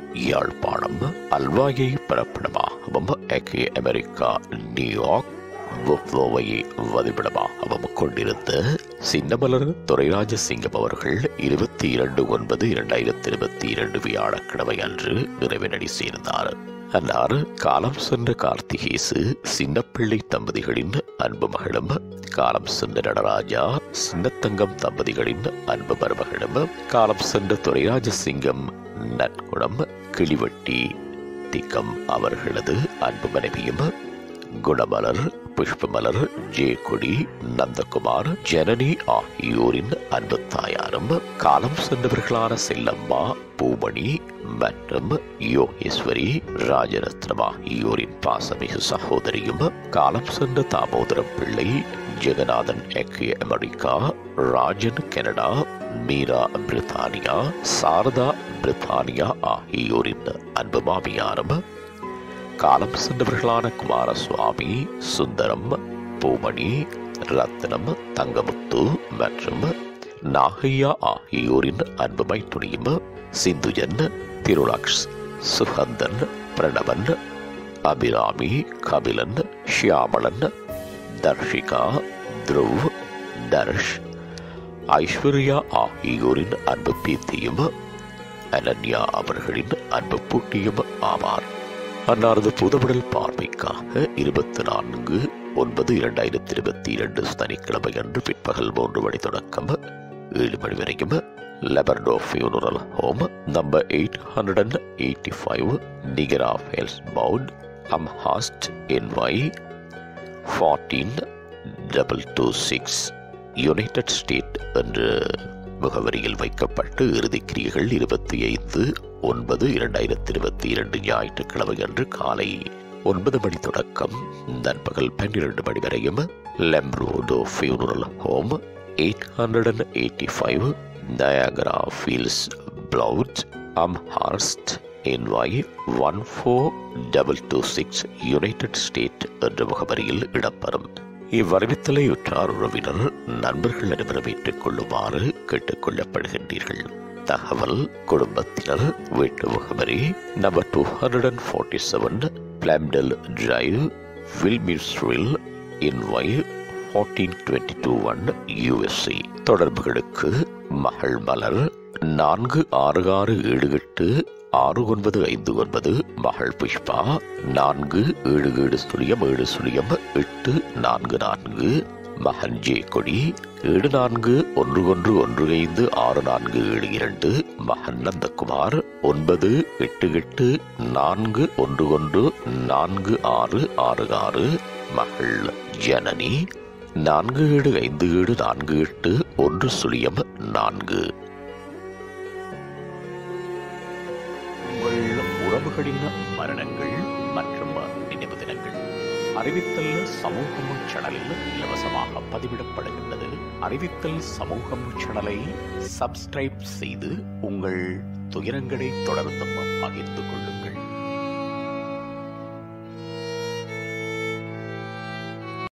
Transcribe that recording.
யாழ்ப்பாணம் அல்வாயை பிறப்பிடமாகவும் ஐக்கிய America New York புஃப்லோவை வதிவிடமாகவும் கொண்டிருந்த சின்னமலர் துரைராஜ சிங்கம் அவர்கள் இருபத்தி இரண்டு ஒன்பது இரண்டாயிரத்தி இருபத்தி இரண்டு வியாழக்கிழமை அன்று இறைவனடி சேர்ந்தார் அன்னார் காலம் சென்ற கார்த்திகேசு சின்னப்பிள்ளை தம்பதிகளின் அன்பு மகளும் காலம் சென்ற நடராஜா சின்னத்தங்கம் தம்பதிகளின் அன்பு மருமகளும் காலம் சென்ற துரைராஜ சிங்கம் நற்குணம் கிளிவட்டி திக்கம் அவர்களது அன்பு மனைவியும் குணமலர் புஷ்பமலர் ஜெயக்கொடி நந்தகுமார் ஜனனி ஆகியோரின் அன்பு தாயாரும் காலம் சென்றவர்களான செல்லம்மா பூமணி மற்றும் யோகேஸ்வரி ராஜரத்னம் ஆகியோரின் பாசமிகு சகோதரியும் காலம் சென்ற தாமோதரம் பிள்ளை ஜெகநாதன் ஐக்கிய அமெரிக்கா ராஜன் கனடா மீரா பிரித்தானியா சாரதா பிரித்தானியா ஆகியோரின் அன்பு மாமியாரும் காலம் சென்றவர்களான குமாரசுவாமி சுந்தரம் பூமணி ரத்னம் தங்கமுத்து மற்றும் நாகையா ஆகியோரின் அன்புமை துணியும் சிந்துஜன் திருலக்ஷ் சுகந்தன் பிரணவன் அபிராமி கபிலன் ஷியாமளன் தர்ஷிகா த்ருவ் தர்ஷ் ஐஸ்வர்யா ஆகியோரின் அன்பு பீத்தியும் அனன்யா அவர்களின் அன்பு பூட்டியும் ஆவார் அன்னாரது புதுவிடல் பார்வைக்காக இருபத்தி நான்கு ஒன்பது இரண்டாயிரத்தி இருபத்தி இரண்டு சனிக்கிழமை அன்று பிற்பகல் மூன்று மணி தொடக்கம் ஏழு மணி வரைக்கும் Lombardo Funeral Home number eight hundred and eighty five Niagara Falls Boulevard Amherst NY fourteen double two six United State என்ற முகவரியில் வைக்கப்பட்டு இறுதிக்கிரியைகள் இருபத்தி ஐந்து ஒன்பது இரண்டாயிரத்தி இருபத்தி இரண்டு ஞாயிற்றுக்கிழமை அன்று காலை ஒன்பது மணி தொடக்கம் நண்பகல் பன்னிரண்டு மணி வரையும் Lombardo Funeral Home eight hundred and eighty five Niagara Falls Boulevard Amherst NY one four double two six United State என்ற முகவரியில் இடம்பெறும் இவ்வறிவித்தலை உற்றார் உறவினர் நண்பர்கள் அனைவரும் ஏற்றுக்கொள்ளுமாறு கேட்டுக்கொள்ளப்படுகின்றீர்கள் தகவல் குடும்பத்தினர் வீட்டு முகவரி number two hundred and forty seven Plumdale Drive Williamsville NY fourteen twenty two one USC தொடர்புகளுக்கு மகள் மலர் நான்கு ஆறு ஆறு ஏழு எட்டு ஆறு ஒன்பது ஐந்து ஒன்பது மகள் புஷ்பா நான்கு ஏழு ஏழு சுழியம் ஏழு சுழியம் எட்டு நான்கு நான்கு மகன் ஜே கொடி ஏழு நான்கு ஒன்று ஒன்று ஒன்று ஐந்து ஆறு நான்கு ஏழு இரண்டு மகன் நந்தகுமார் ஒன்பது எட்டு எட்டு நான்கு ஒன்று ஒன்று நான்கு ஆறு ஆறு ஆறு மகள் ஜனனி நான்கு ஏழு ஐந்து ஏழு நான்கு எட்டு ஒன்று சுழியம் நான்கு உங்கள் உறவுகளின் மரணங்கள் மற்றும் நினைவு தினங்கள் அறிவித்தல் சமூகம் சேனலில் இலவசமாக பதிவிடப்படுகின்றது அறிவித்தல் சமூகம் சேனலை சப்ஸ்கிரைப் செய்து உங்கள் துயரங்களை தொடர்ந்தும் பகிர்ந்து கொள்ளுங்கள்